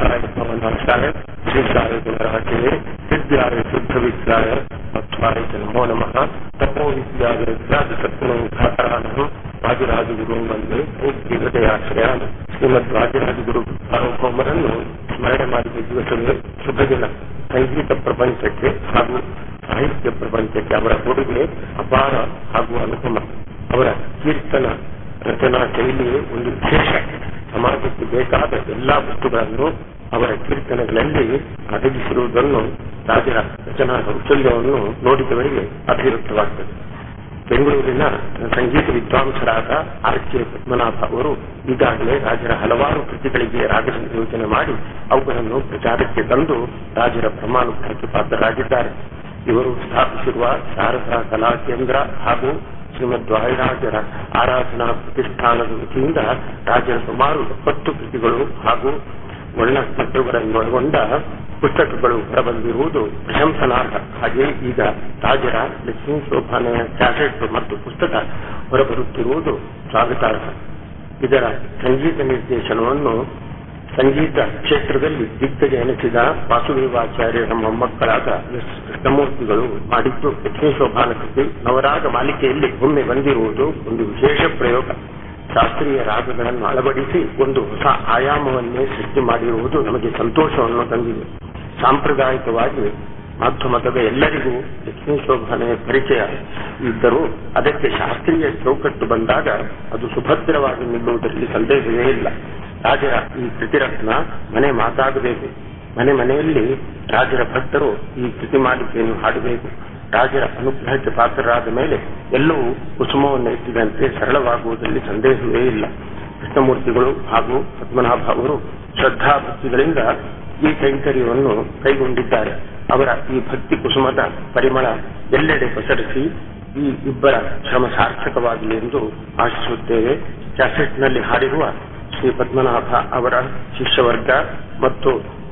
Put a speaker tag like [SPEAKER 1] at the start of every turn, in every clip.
[SPEAKER 1] ಶ್ರೀನಿವಾಸಾಯ ಭವನಾಶಾಯ ಶ್ರೀಶಾಯ ಗುಣರಾಜೇ ವಿದ್ಯಾಯ ಶುದ್ಧ ವಿದ್ಯಾಯ ಮಧ್ವಾಯ ಚ ನಮೋ ನಮಃ ತಪೋ ವಿದ್ಯಾಯ ವಿದ್ಯಾದ ಸತ್ಯನೋ ಘಾತರಾನಃ ರಾಜರಾಜಗುರು ಬಂದು ಮುಕ್ತಿ ಹೃದಯಾಶ್ರಯ ಶ್ರೀಮದ್ ರಾಜರಾಜಗುರು ಸಾರ್ವಭೌಮರನ್ನು ಸ್ಮರಣೆ ಮಾಡಿದ ದಿವಸವೇ ಶುಭ ದಿನ ಸಂಗೀತ ಪ್ರಪಂಚಕ್ಕೆ ಹಾಗೂ ಸಾಹಿತ್ಯ ಪ್ರಪಂಚಕ್ಕೆ ಅವರ ಕೊಡುಗೆ ಅಪಾರ ಹಾಗೂ ಅನುಪಮ ಅವರ ಕೀರ್ತನ ರಚನಾ ಶೈಲಿಯೇ ಒಂದು ವಿಶೇಷ ಸಮಾಜಕ್ಕೆ ಬೇಕಾದ ಎಲ್ಲಾ ವಸ್ತುಗಳನ್ನು ಅವರ ಕೀರ್ತನೆಗಳಲ್ಲಿ ಒದಗಿಸಿರುವುದನ್ನು ರಾಜರ ರಚನಾ ಕೌಶಲ್ಯವನ್ನು ನೋಡಿದವರಿಗೆ ಅಭಿವೃದ್ಧವಾಗ್ತದೆ ಬೆಂಗಳೂರಿನ ಸಂಗೀತ ವಿದ್ವಾಂಸರಾದ ಆರ್ ಕೆ ಪದ್ಮನಾಭ ಅವರು ಈಗಾಗಲೇ ರಾಜರ ಹಲವಾರು ಕೃತಿಗಳಿಗೆ ರಾಗ ಸಂಯೋಜನೆ ಮಾಡಿ ಅವುಗಳನ್ನು ಪ್ರಚಾರಕ್ಕೆ ತಂದು ರಾಜರ ಪ್ರಮಾಣಕ್ಕೆ ಪಾತ್ರರಾಗಿದ್ದಾರೆ ಇವರು ಸ್ಥಾಪಿಸಿರುವ ಶಾರದಾ ಕಲಾ ಕೇಂದ್ರ ಹಾಗೂ ಶ್ರೀಮದ್ ವಾಯುರಾಜರ ಆರಾಧನಾ ಪ್ರತಿಷ್ಠಾನದ ವತಿಯಿಂದ ರಾಜರ ಸುಮಾರು ಎಪ್ಪತ್ತು ಕೃತಿಗಳು ಹಾಗೂ ವರ್ಣಪತ್ರಗಳನ್ನು ಒಳಗೊಂಡ ಪುಸ್ತಕಗಳು ಹೊರಬಂದಿರುವುದು ಪ್ರಶಂಸನಾರ್ಹ ಹಾಗೆ ಈಗ ರಾಜರ ಲಕ್ಷ್ಮೀ ಶೋಭಾನೆಯ ಕ್ಯಾಸೆಟ್ ಮತ್ತು ಪುಸ್ತಕ ಹೊರಬರುತ್ತಿರುವುದು ಸ್ವಾಗತಾರ್ಹ ಇದರ ಸಂಗೀತ ನಿರ್ದೇಶನವನ್ನು ಸಂಗೀತ ಕ್ಷೇತ್ರದಲ್ಲಿ ದಿಗ್ಗಜ ಎನಿಸಿದ ವಾಸುದೇವಾಚಾರ್ಯರ ಮೊಮ್ಮಕ್ಕಳಾದ ಎಸ್ ಕೃಷ್ಣಮೂರ್ತಿಗಳು ಮಾಡಿದ್ದು ಲಕ್ಷ್ಮೀ ಶೋಭಾನ ಕೃತಿ ನವರಾಗ ಮಾಲಿಕೆಯಲ್ಲಿ ಒಮ್ಮೆ ಬಂದಿರುವುದು ಒಂದು ವಿಶೇಷ ಪ್ರಯೋಗ ಶಾಸ್ತ್ರೀಯ ರಾಗಗಳನ್ನು ಅಳವಡಿಸಿ ಒಂದು ಹೊಸ ಆಯಾಮವನ್ನೇ ಸೃಷ್ಟಿ ಮಾಡಿರುವುದು ನಮಗೆ ಸಂತೋಷವನ್ನು ತಂದಿದೆ ಸಾಂಪ್ರದಾಯಿಕವಾಗಿ ಮಾಧ್ಯಮದ ಎಲ್ಲರಿಗೂ ಲಕ್ಷ್ಮೀ ಶೋಭಾನೆಯ ಪರಿಚಯ ಇದ್ದರೂ ಅದಕ್ಕೆ ಶಾಸ್ತ್ರೀಯ ಚೌಕಟ್ಟು ಬಂದಾಗ ಅದು ಸುಭದ್ರವಾಗಿ ನಿಲ್ಲುವುದರಲ್ಲಿ ಸಂದೇಹವೇ ಇಲ್ಲ ರಾಜರ ಈ ಕೃತಿರತ್ನ ಮನೆ ಮಾತಾಗಬೇಕು ಮನೆ ಮನೆಯಲ್ಲಿ ರಾಜರ ಭಕ್ತರು ಈ ಕೃತಿ ಮಾಲಿಕೆಯನ್ನು ಹಾಡಬೇಕು ರಾಜರ ಅನುಗ್ರಹಕ್ಕೆ ಪಾತ್ರರಾದ ಮೇಲೆ ಎಲ್ಲವೂ ಕುಸುಮವನ್ನು ಎತ್ತಿದಂತೆ ಸರಳವಾಗುವುದರಲ್ಲಿ ಸಂದೇಹವೇ ಇಲ್ಲ ಕೃಷ್ಣಮೂರ್ತಿಗಳು ಹಾಗೂ ಪದ್ಮನಾಭ ಅವರು ಶ್ರದ್ಧಾಭಕ್ತಿಗಳಿಂದ ಈ ಕೈಂಕರ್ಯವನ್ನು ಕೈಗೊಂಡಿದ್ದಾರೆ ಅವರ ಈ ಭಕ್ತಿ ಕುಸುಮದ ಪರಿಮಳ ಎಲ್ಲೆಡೆ ಪಸರಿಸಿ ಈ ಇಬ್ಬರ ಶ್ರಮ ಸಾರ್ಥಕವಾಗಲಿ ಎಂದು ಆಶಿಸುತ್ತೇವೆ ಕ್ಯಾಸೆಟ್ನಲ್ಲಿ ಹಾಡಿರುವ ಶ್ರೀ ಪದ್ಮನಾಭ ಅವರ ಶಿಷ್ಯವರ್ಗ ಮತ್ತು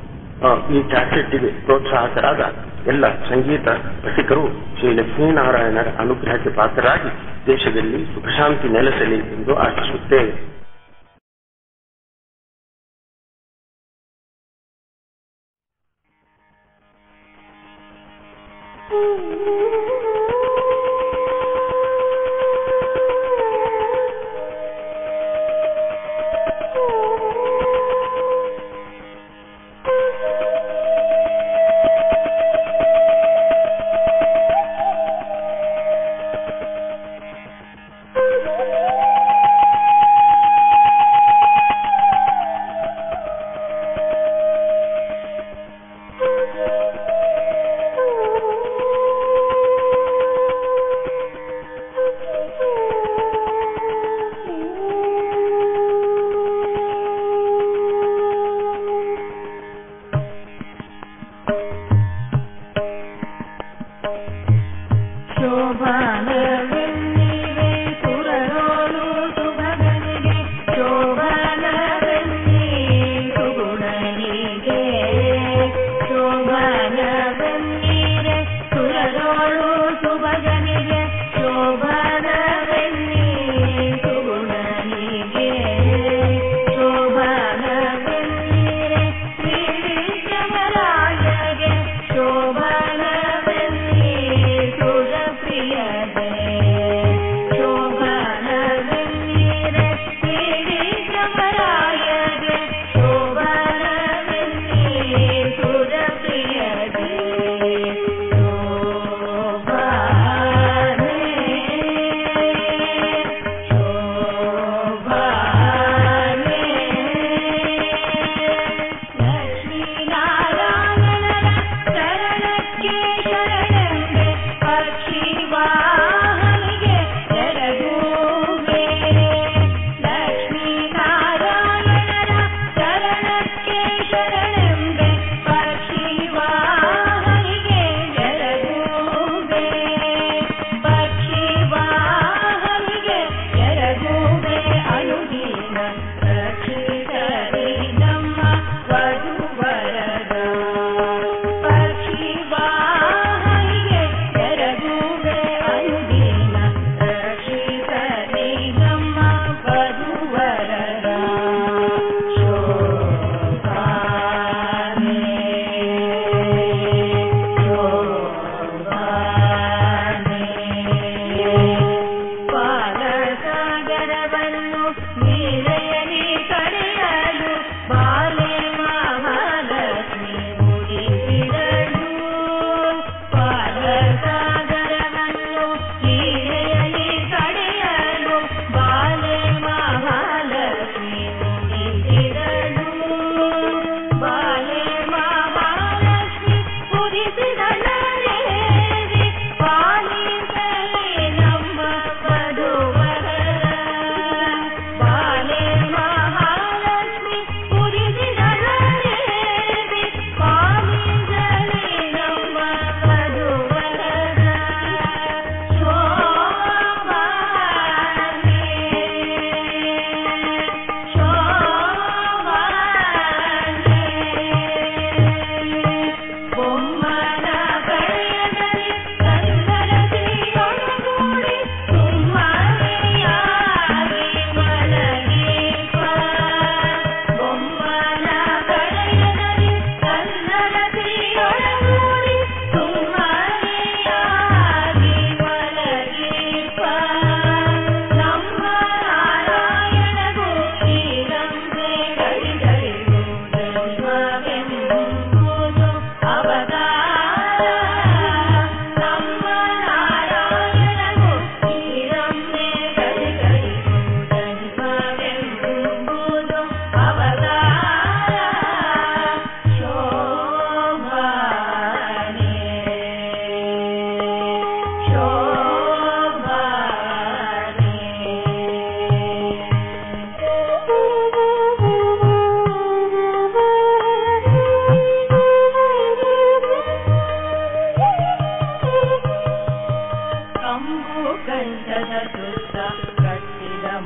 [SPEAKER 1] ಈ ಕ್ಯಾಸೆಟ್ಗೆ ಪ್ರೋತ್ಸಾಹಕರಾದ ಎಲ್ಲ ಸಂಗೀತ ರಸಿಕರು ಶ್ರೀ ಲಕ್ಷ್ಮೀನಾರಾಯಣರ ಅನುಗ್ರಹಕ್ಕೆ ಪಾತ್ರರಾಗಿ ದೇಶದಲ್ಲಿ ಸುಖಶಾಂತಿ ನೆಲೆಸಲಿ ಎಂದು ಆಶಿಸುತ್ತೇವೆ
[SPEAKER 2] Thank you.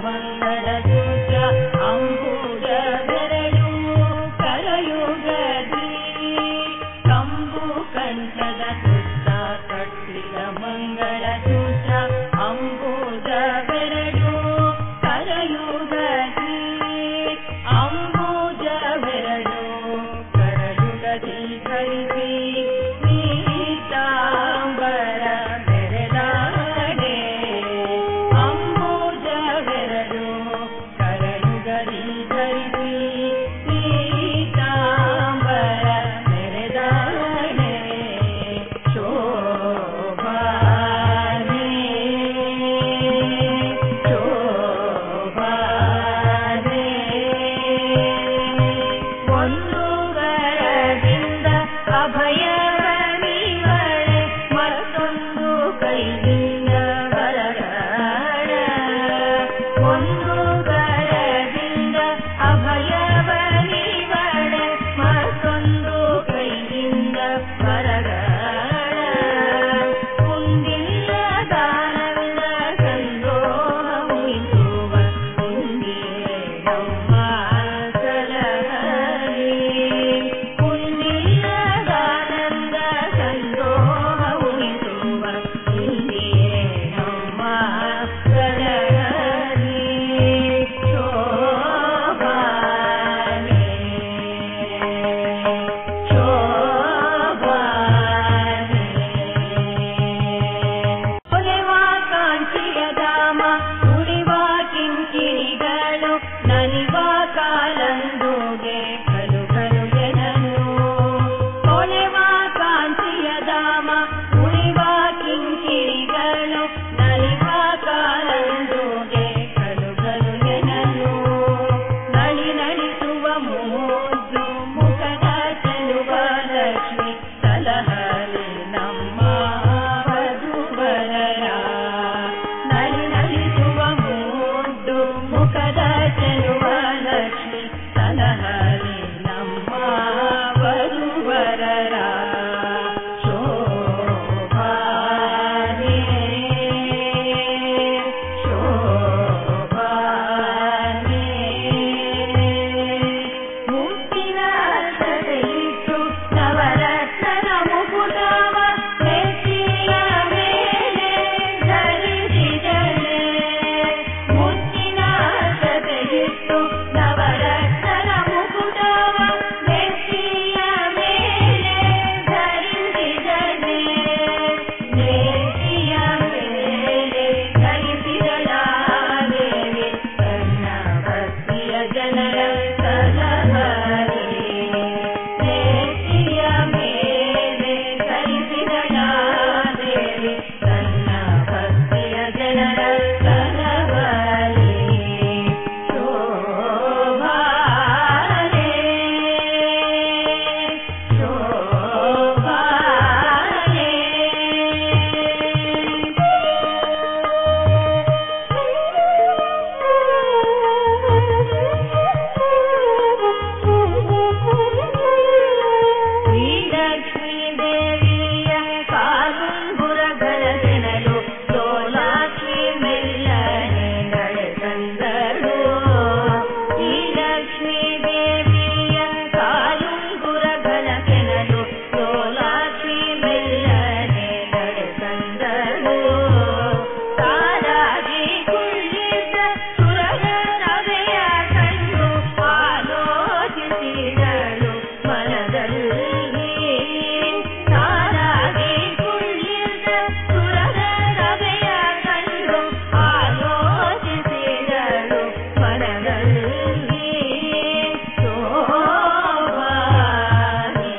[SPEAKER 2] ಮಂಗಳ ಸೂತ್ರ ಅಂಬುಜ ಬೆರಳು ಕರಯುಗದಿ ಕಂಬು ಕಂಠದ ಸುತ್ತ ಕಟ್ಟಿದ ಮಂಗಳ ಸೂತ್ರ ಅಂಬುಜ ಬೆರಳು ಕರಯುಗದಿ ಅಂಬುಜ ಬೆರಳು ಕರಯುಗದಿ ಧರಿಸಿ ಪೀತಾಂಬರ ಬೆರೆದಾಡೆ ಅಂಬುಜ ಬೆರಳು ಕರಯುಗದಿ ಧರಿಸಿ ಪೀತಾಂಬರ ಬೆರೆದಾಡೆ ಶೋಭಾನೆ ಶೋಭಾನೆ ಒಂದು ವರದಿಂದ ಅಭಯವ ನೀವಳೆ ಮತ್ತೊಂದು ಕೈಯಿಂದ ವರಗಾಳ ಒಂದು ವರದಿಂದ ಅಭಯವ ನೀವಳೆ ಮತ್ತೊಂದು ಕೈಯಿಂದ ವರಗಾಳ ಕುಂದಿಲ್ಲ ದಾನವಿಲ್ಲ ಸಂದೋಹ ಉಯಿಸುವ ಕುಂದಿಯೇ ನಮ್ಮ ಸಲಹರಿ ಕುಂದಿಲ್ಲ ದಾನಂದ ಸಂದೋಹ ಉಯಿಸುವ ಕುಂದಿಯೇ ನಮ್ಮ ಸಲಹರಿ ಶೋಭಾನೆ ಶೋಭಾನೆ ಒಲೆವ ಕಾಂಚಿಯ ಧಾಮ ಉಳಿವ ಕಿಂಕಿಣಿಗಳು ನಲಿವ ಕಾಲಂದುಗೆ ಕಲು ಕಲು ಜನನು ಒಲೆವ ಕಾಂಚಿಯ ಧಾಮ ಉಳಿವ ಕಿಂಕಿಣಿಗಳು ನಲಿವ ಕಾಲಂದುಗೆ ಕಲು ಕಲು ಜನನು ನಳಿ ನಳಿಸುವ ಮುದ್ದು ಮುಖದ ಚೆಲುವ ಲಕ್ಷ್ಮಿ ಸಲಹಲಿ ನಮ್ಮ ವಧುವರರ ನಳಿ ನಳಿಸುವ ಮುದ್ದು ಮುಖದ ಚೆಲುವ ಲಕ್ಷ್ಮಿ ಸಲಹಲಿ ನಮ್ಮ ವಧುವರರ ಶೋಭಾನೆ ಶೋಭಾನೆ ಮುತ್ತಿನ ಸದೆಯಿಟ್ಟು ನವರತ್ನದ ಮುಕುಟವ ನೆತ್ತಿಯ ಮೇಲೆ ಧರಿಸಿದಳೆ ಮುತ್ತಿನ ಸದೆಯಿಟ್ಟು ನವರತ್ನದ ಮುಕುಟವ ನೆತ್ತಿಯ ಮೇಲೆ ಧರಿಸಿದಳೆ ನೆತ್ತಿಯ ಮೇಲೆ ಧರಿಸಿದಳ ದೇವಿ ತನ್ನ ಭಕ್ತಿಯ ಜನರ ಸಲಹರಿ ನೆತ್ತಿಯ ಮೇಲೆ ಧರಿಸಿದಳ ದೇವಿ ತನ್ನ ಭಕ್ತಿಯ ಜನರ ಸಲಹರಿ ಶೋಭಾನೆ ಶ್ರೀಲಕ್ಷ್ಮೀ ದೇವಿಯ ಕಾಲುಂಗುರಗಳ ಜನರು ಸೋಲಾಕ್ಷಿ ಮೆಲ್ಲನೆಗಳ ತಂದರು ಶ್ರೀಲಕ್ಷ್ಮೀ ದೇವಿಯ ಕಾಲುಂಗುರಗಳ ಕೆನಲು ಸೋಲಾಕ್ಷಿ ಮೆಲ್ಲನೆಗಳ ತಂದರು ತಾರಾಗಿ ಕುಳ್ಳಿದ್ದ ಸುರಗರವೆಯ ಕಂಡು ಆಲೋಚಿಸಿದಳು ಮನದಲ್ಲಿ ತಾರಾಗಿ ಕುಳ್ಳಿದ್ದ ಸುರಗರವೆಯ ಕಂಡು ಆಲೋಚಿಸಿದಳು ಮನದಲ್ಲಿ ಶೋಭಾನೆ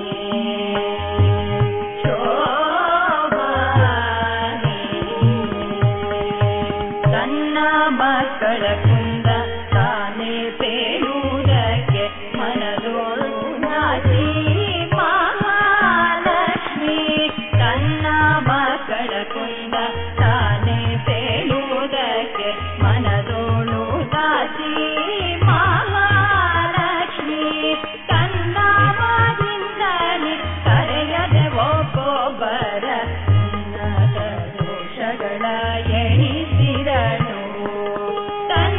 [SPEAKER 2] ಶೋಭಾನೆ ತನ್ನ ಮಕ್ಕಳ ಕುಂದ ತಾನೇ ಪೇಳುವುದಕ್ಕೆ ಮನದೋಳು ನಾಚಿ ಮಹಾಲಕ್ಷ್ಮಿ ತನ್ನ ಮಕ್ಕಳ ಕುಂದ ತಾನೇ ಪೇಳುವುದಕ್ಕೆ ಮನದೋಳು ನಾಚಿ ಮಹಾಲಕ್ಷ್ಮಿ ತನ್ನ ಮಾದಿಂದಲೇ ಕರೆಯದೆ ಒಬ್ಬೊಬ್ಬರ ಉನ್ನತ ದೋಷಗಳ ಎಣಿಸಿದಳು ತನ್ನ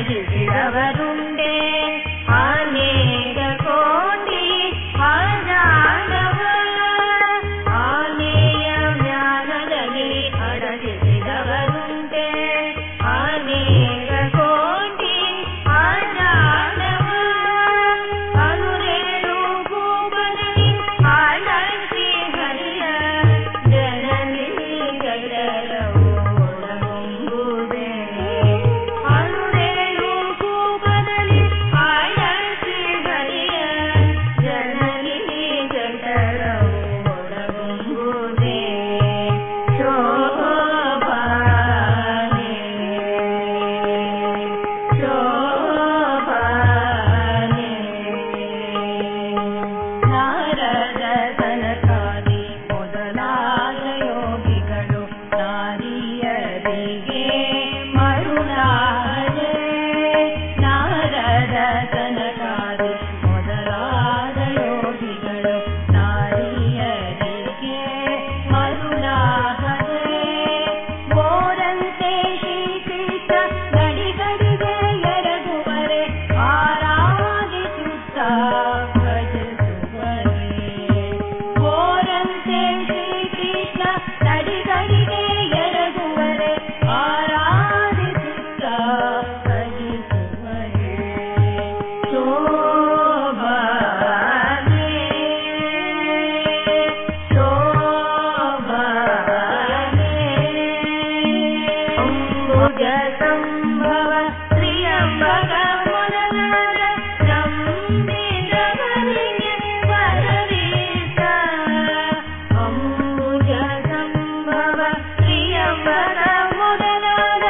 [SPEAKER 2] ಅಡಗಿಸಿದವರುಂಡೆ ಅನೇಕ ಕೋಟಿ ಹಜಾರವ ಆನೆಯ ಜ್ಞಾನದಲ್ಲಿ ಅಡಗಿಸಿದವರುಂಡೆ ಅನೇಕ ಕೋಟಿ ಹಜಾರವ ಅನುರೇಳು ಭೂಪದಲ್ಲಿ ಆಳಸಿ ಹರಿಯ ಜನನಿ ಗಗರವು ಒಳಗೊಂಬುದೇ ಅನುರೇಳು ಭೂಪದಲ್ಲಿ ಆಳಸಿ ಹರಿಯ ಜನನಿ ಗಗರವು ಒಳಗೊಂಬುದೇ ಶೋಭಾನೆ ಶೋಭಾನೆ ನಾರದ ತನಕಾದಿ ಮೊದಲಾದ ಯೋಗಿಗಳು ನಾರಿಯರಿಗೆ ಮರುಳಾದೆ ನಾರದ ತನಕಾದಿ ಮೊದಲಾದ ಯೋಗಿಗಳು ನಾರಿಯರಿಗೆ ಮರುಳಾಗದೆ ಓರಂತೆ ಶ್ರೀಕೃಷ್ಣ ಗಡಿಗಡಿಗೆ ಎರಗುವರೆ ಆರಾಧಿಸುತ್ತ ಭಜಿಸುವರೆ ಓರಂತೆ ಶ್ರೀಕೃಷ್ಣ ನಡಿಗಡಿಗೆ ಎರಗುವರೆ ಆರಾಧಿಸುತ್ತ ಭಜಿಸುವರೆ ಶೋಭಾನೆ ಶೋಭಾನೆ ಅಂಬುಜ ಸಂಭವ ತ್ರಿಯಂಬಕ ಮೊದಲಾದ ನಂಬಿದವರಿಗೆ ವರವೀತ ಅಂಬುಜ ಸಂಭವ ತ್ರಿಯಂಬಕ ಮೊದಲಾದ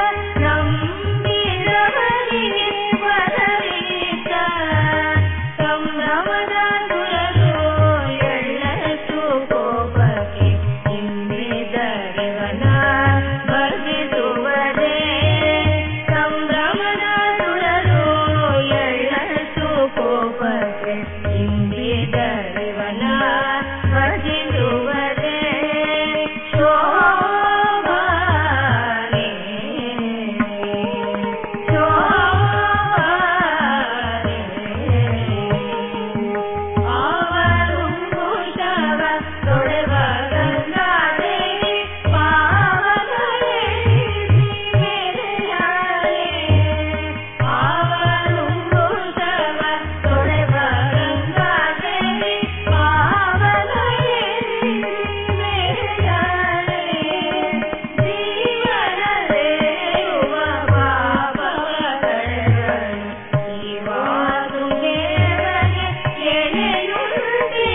[SPEAKER 2] ನಂಬಿದವರಿಗೆ ವರವೀತ ಸಂಭ್ರಮದ ದುರರು ಎಳ್ಳಷ್ಟು ಕೋಪಕ್ಕೆ ಹಿಂದಿದರಿವನ ಭಜಿಸುವರೇ ಸಂಭ್ರಮದ ಸುರರು ಎಳ್ಳಷ್ಟು ಕೋಪಕ್ಕೆ ಹಿಂದಿದರಿವನ ಭಜಿಸುವರೇ ಶೋಭಾನೆ ಶೋಭಾನೆ ಅವರು ಕುಶವ ತೊಳೆವ ಗಂಗಾದೇವಿ ಪಾವನಳೆ ಮೇರೆಯಾಳೆ ಅವರು ಕುಶವ ತೊಳೆವ ಗಂಗಾದೇವಿ ಪಾವನಳೆ ಮೇರೆಯಾಳೆ ಜೀವನದೇವ ಪಾಪಗಳನ್ನು ಜೀವಾದು ದೇವಗೆ ಎಳೆಯುಂಟೆ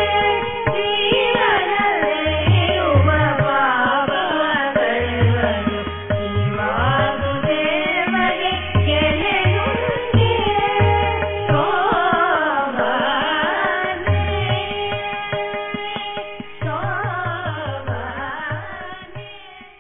[SPEAKER 2] ಜೀವನದೇವ ಪಾಪಗಳನ್ನು ಜೀವಾದು ದೇವಗೆ ಎಳೆಯುಂಟೆ ಶೋಭಾನೆ ಶೋಭಾನೆ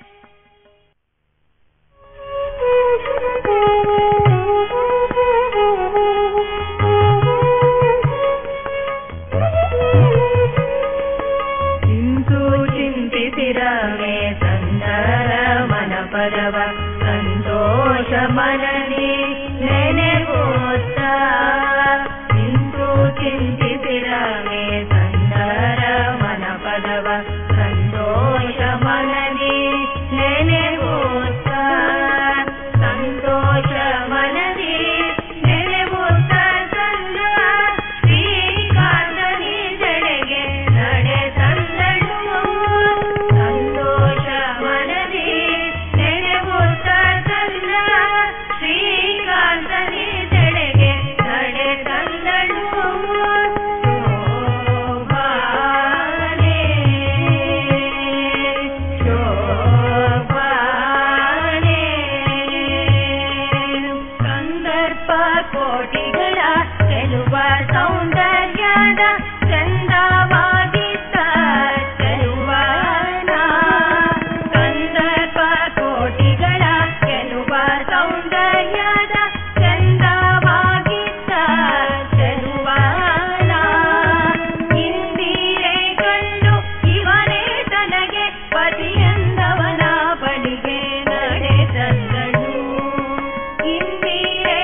[SPEAKER 2] ಇಂದು ಚಿಂತಿಸಿರವೇ ಸಂದರ ಮನ ಪದವ ಸಂತೋಷ ಮನದಿ ನೆನೆಗೋತ್ತ ಇಂದು ಚಿಂತಿಸಿರವೇ ಸಂದರ ಮನ ಪದವ ಸಂತೋಷ ಮನದಿ ನೆನೆಗೋತ್ತ ಸಂತೋಷ ಮನದಿ ನೆನೆಗೋತ್ತ ಸಂದ ಶ್ರೀಕಾಂತನಿ ಜಡೆಗೆ ನಡೆ ತಂದಳು ಸಂತೋಷ ಮನದಿ ನೆನೆಗುತ್ತ ತಂದ ಶ್ರೀಕಾಂತನಿ ಜಡೆಗೆ ನಡೆ ತಂದಳು ಶೋಭಾನೆ ಶೋಭಾನೆ ಸಂದರ್ಭ ಕೋಟಿಗಳ ಚೆಲುವ ಸೌಂದರ್ಯದ ಚಂದವಾಗಿದ್ದ ಚೆಲುವನ ಸಂದರ್ಭ ಕೋಟಿಗಳ ಚೆಲುವ ಸೌಂದರ್ಯದ ಚಂದವಾಗಿದ್ದ ಚೆಲುವನ ಇಂದಿರೆ ಕಂಡು ಇವನೇ ತನಗೆ ಪತಿಯಂದವನ ಬಳಿಗೆ ನಡೆದಳು ಇಂದಿರೆ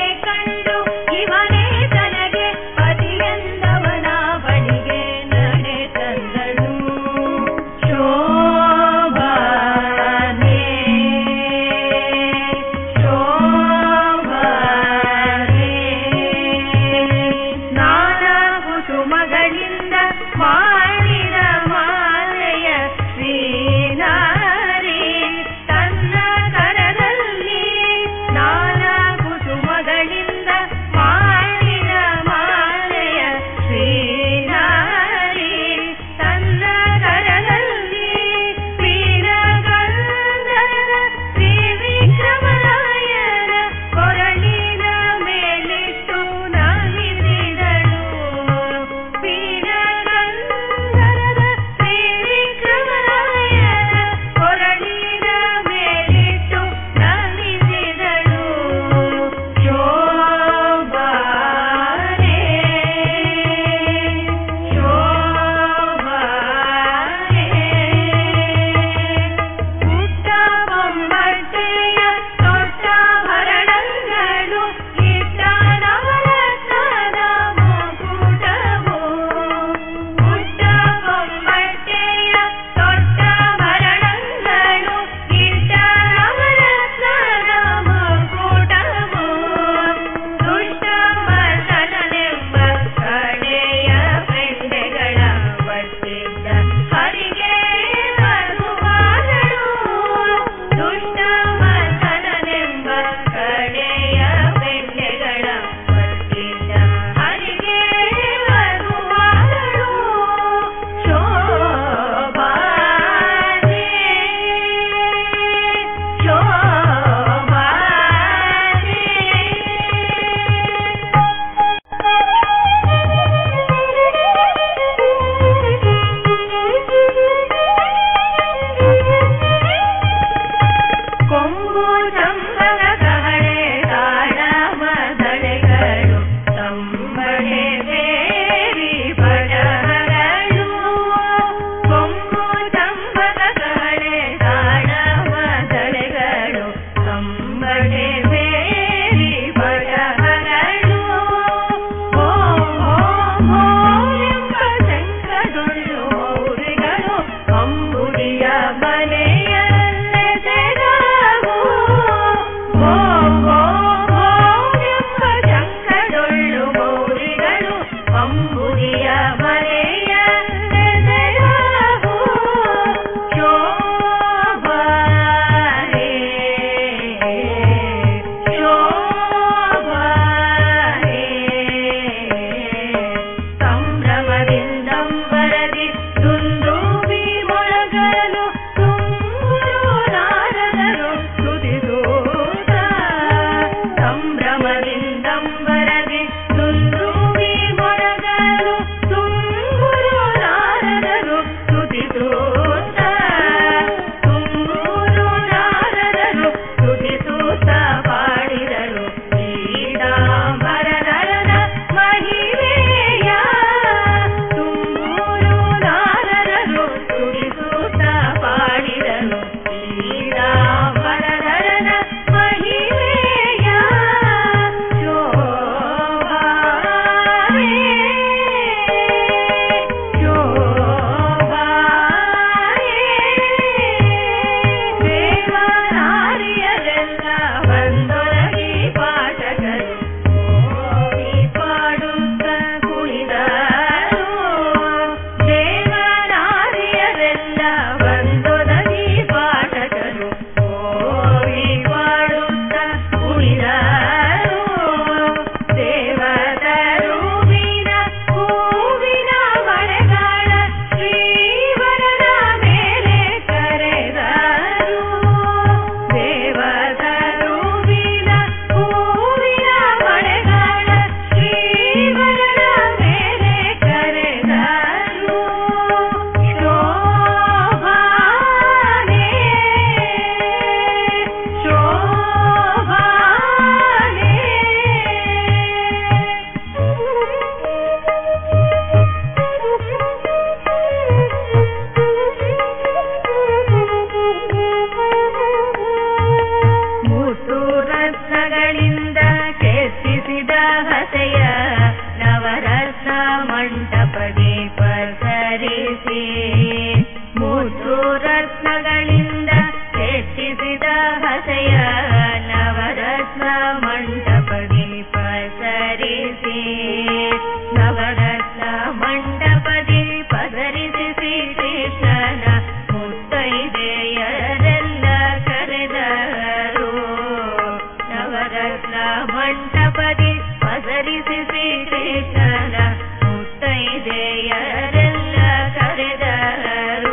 [SPEAKER 2] ಕೆತ್ತಿಸಿದ ಹಸೆಯ ನವರತ್ನ ಮಂಟಪದಿ ಪಸರಿಸಿ ಮೂರು ರತ್ನಗಳಿಂದ ಕೆತ್ತಿಸಿದ ಹಸೆಯ ನವರತ್ನ ಮಂಟಪದಿ ಪಸರಿಸಿ ನವರತ್ನ ಮಂಟಪದಿ ಪಸರಿಸಿ ಶ್ರೀಕೃಷ್ಣನ ಮುತ್ತೈದೆಯರೆಲ್ಲ ಕರೆದರು ನವರತ್ನ ಮಂಟಪದಿ ಪಸರಿಸಿ ಶ್ರೀಕೃಷ್ಣನ ಮುತ್ತೈದೆಯರೆಲ್ಲ ಕರೆದರು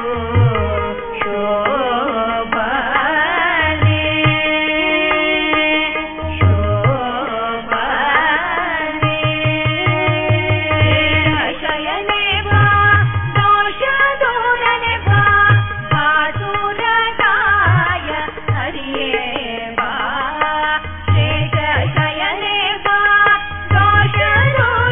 [SPEAKER 2] ಶೋಭಾನೆ ಶೋಭಾನೆ ಶಯನೆ ಬಾ ದೋಷ ದೂರನೆ ಬಾ ಬಾಸುರಗಾಯ ಹರಿಯೇ ಬಾ ಶೇಷ ಶಯನೆ ಬಾ ದೋಷ ದೂರನೆ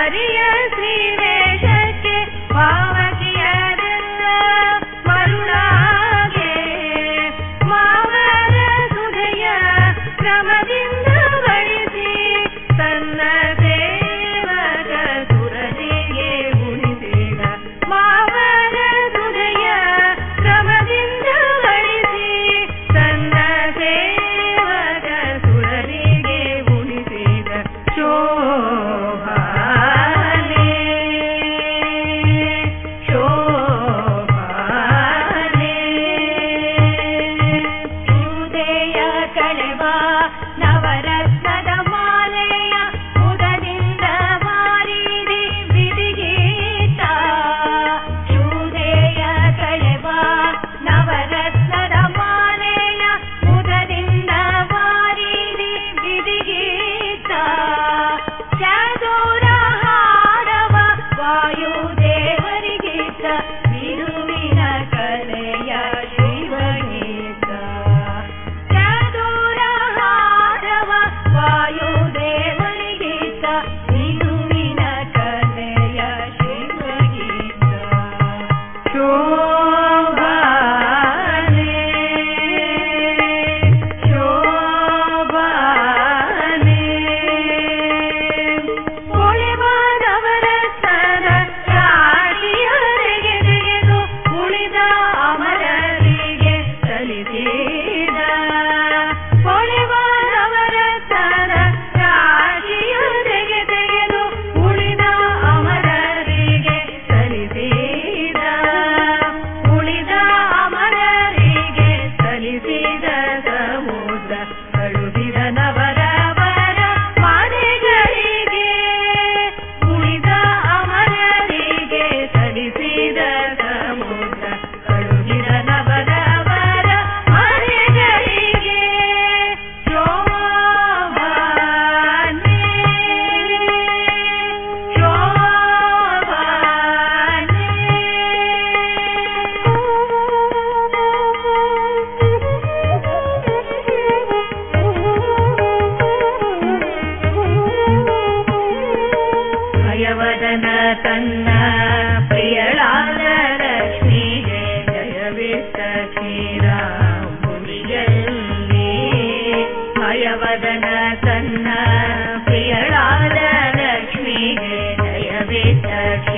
[SPEAKER 2] ಹರಿಯ ಶ್ರೀವೇಶಕ್ಕೆ ಪಾವಕಿಯರೆಲ್ಲ ಮರುಳಾಗೆ ಮಾವರ ಸುಧೆಯ ಕ್ರಮದಿಂದ ಬಳಿಸಿ ತನ್ನ ಸೇವಕ ಸುರನಿಗೆ ಉಣಿಸಿದ ಮಾವರ ಸುಧೆಯ ಕ್ರಮದಿಂದ ಬಳಿಸಿ ತನ್ನ ಸೇವಕ ಸುರನಿಗೆ ಉಣಿಸಿದ ಶೋಭಾನೆ ಶೋಭಾನೆ ಉದಯ ಕಳೆವ ನವರತ್ನದ ಮಾಲೆಯ ಉದದಿಂದ ಮಾರಿದಿ ವಿಧಿಗೀತ ಶೂದೆಯ ಕಳೆವ ನವರತ್ನದ ಮಾಲೆಯ ಉದರಿಂದ ಮಾರಿದಿ ವಿಧಿಗೀತ ಚಾದೂರ ಹಾಡವ ವಾಯುದೇವರಿಗೀತ ಬಿರುವಿನ ಕಲೆಯ ಶಿವಗೀತ ಚಾದೂರ ಹಾಡವ ವಾಯುದೇವರಿಗೀತ ಬಿರುವಿನ ಕಲೆಯ ಶಿವಗೀತ ಶೋಭಾನೆ ಶೋಭಾನೆ ಉಳಿವಾದವರ ಸರ ರಾಶಿಯರಿಗೆ ತೆಗೆದು ಉಳಿದ ಅಮರರಿಗೆ ಸಲ್ಲಿಸಿದ ಉಳಿವಾದವರ ಸರ ರಾಶಿಯರಿಗೆ ತೆಗೆದು ಉಳಿದ ಅಮರರಿಗೆ ಸಲ್ಲಿಸಿದ ಉಳಿದ ಅಮರರಿಗೆ ಸಲ್ಲಿಸಿದ ಸಮುದ್ರ ಕಳುಹಿದ ನವರವರ ಮನೆಗಳಿಗೆ ಉಳಿದ ಅಮರರಿಗೆ ಸಲ್ಲಿಸಿದ ಸಮುದ್ರ ಕಳುಹಿದ ನವರವರ ಮನೆಗಳಿಗೆ ಶೋಭಾನೆ ಭಯವದನ ತನ್ನ ಪ್ರಿಯಳಾದ ಲಕ್ಷ್ಮಿಗೆ ಜಯವಿಟ್ಟ ಶ್ರೀರಾಮುನಿಯಲ್ಲಿ ಭಯವದನ ತನ್ನ ಪ್ರಿಯಳಾದ ಲಕ್ಷ್ಮಿಗೆ ಜಯವಿಟ್ಟ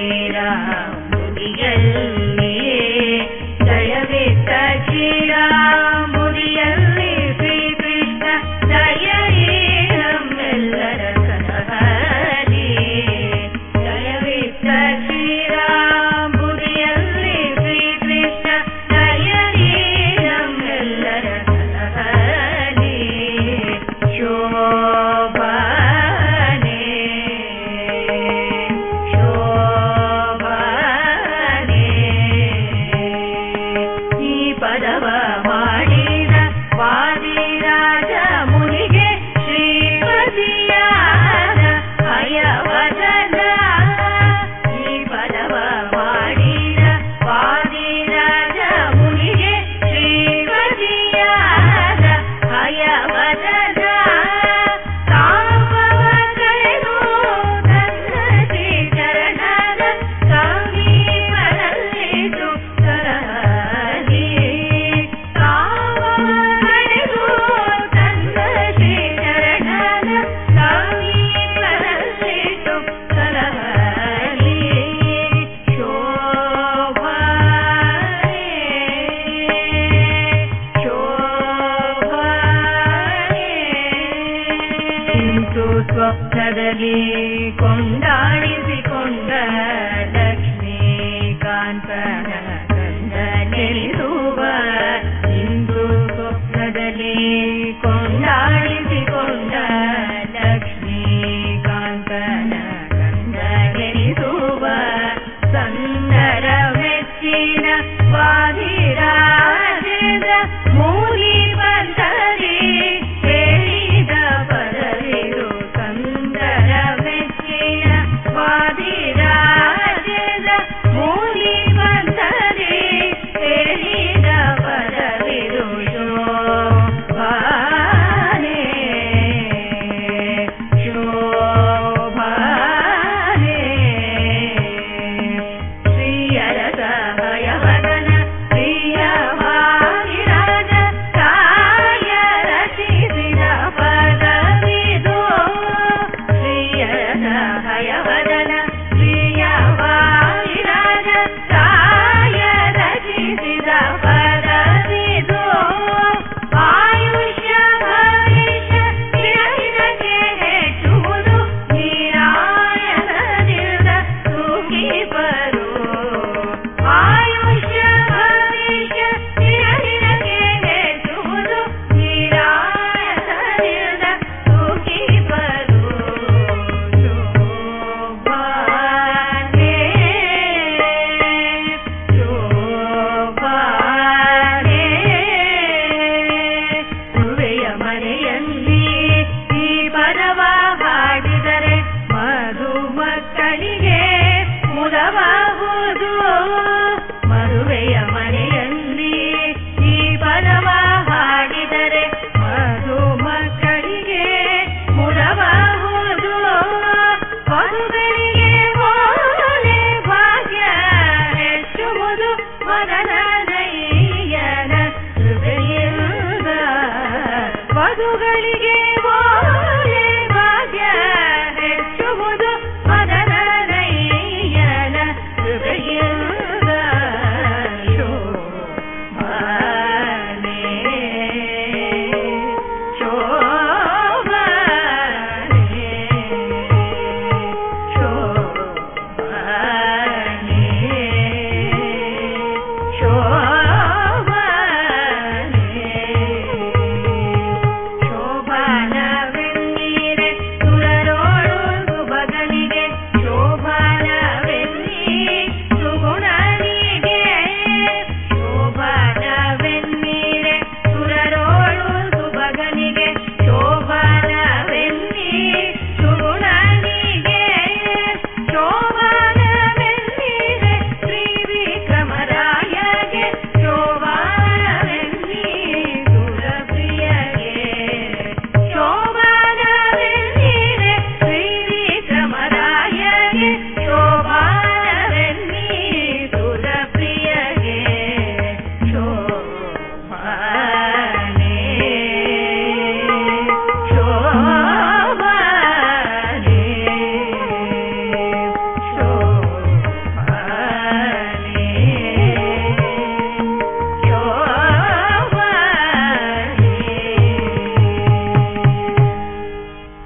[SPEAKER 2] ಶ್ರೀರಾಮುನಿಯಲ್ಲಿ ಜಯವಿಟ್ಟ ಶ್ರೀರಾಮುನಿಯಲ್ಲಿ ಶ್ರೀಕೃಷ್ಣ ಜಯ ನಮ್ಮೆಲ್ಲರ ಕನಹರಿ ಜಯವಿಟ್ಟ ಶ್ರೀರಾಮುನಿಯಲ್ಲಿ ಶ್ರೀಕೃಷ್ಣ ಜಯ ನಮ್ಮೆಲ್ಲರ ಕನಹರಿ ಶೋಭಾನೆ ಶೋಭಾನೆ ಈ ಪದವ ಮಾಡಿದ ವಾದಿರಾಜ ಮುನಿಗೆ ಶ್ರೀಪತಿಯಾದ ಭಯವದನ ಈ ಪದವ ಮಾಡಿದ ವಾದಿರಾಜ ಮುನಿಗೆ ಶ್ರೀಪತಿಯಾದ ಭಯವದನ ತಾಪವ ಕಳೆದು ತನ್ನ ಶ್ರೀಚರಣದ ಸಮೀಪದಲ್ಲಿದ್ದು ಸರಹರಿ ತಾಪವ ಕಳೆದು ತನ್ನ ಶ್ರೀಚರಣದ ಸಮೀಪದಲ್ಲಿದ್ದು ಸರಹರಿ ಶೋಭಾನೆ ಶೋಭಾನೆ ಇಂತು ಸ್ವಪ್ನದಲ್ಲಿ ಕೊಂಡಾಡಿಸಿಕೊಂಡ ಲಕ್ಷ್ಮೀಕಾಂತನ